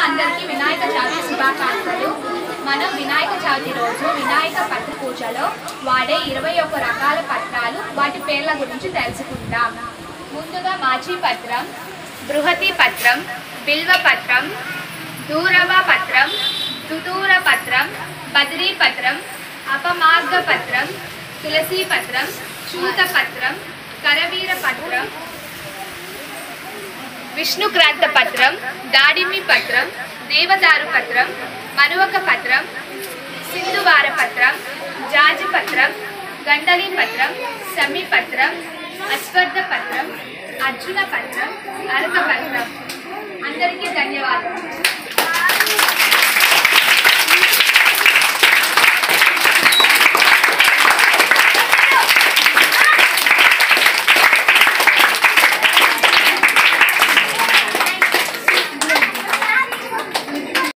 అందరికీ వినాయక చవితి శుభాకాంక్షలు మనం వినాయక చవితి రోజు వినాయక పత్ర పూజలో వాడే ఇరవై ఒక్క రకాల పత్రాలు వాటి పేర్ల గురించి తెలుసుకుందాం ముందుగా మాచి పత్రం బృహతి పత్రం బిల్వ పత్రం దూరవ పత్రం తుతూర పత్రం బద్రీ పత్రం అపమార్గ పత్రం తులసి పత్రం చూత పత్రం కరవీర పత్రం విష్ణుక్రాంత పత్రం దాడిమి పత్రం దేవదారు పత్రం మరువక పత్రం సింధువార పత్రం జాజి పత్రం గండలి పత్రం సమీ పత్రం అశ్వర్థ పత్రం అర్జున పత్రం అరక పత్రం అందరికీ ధన్యవాదాలు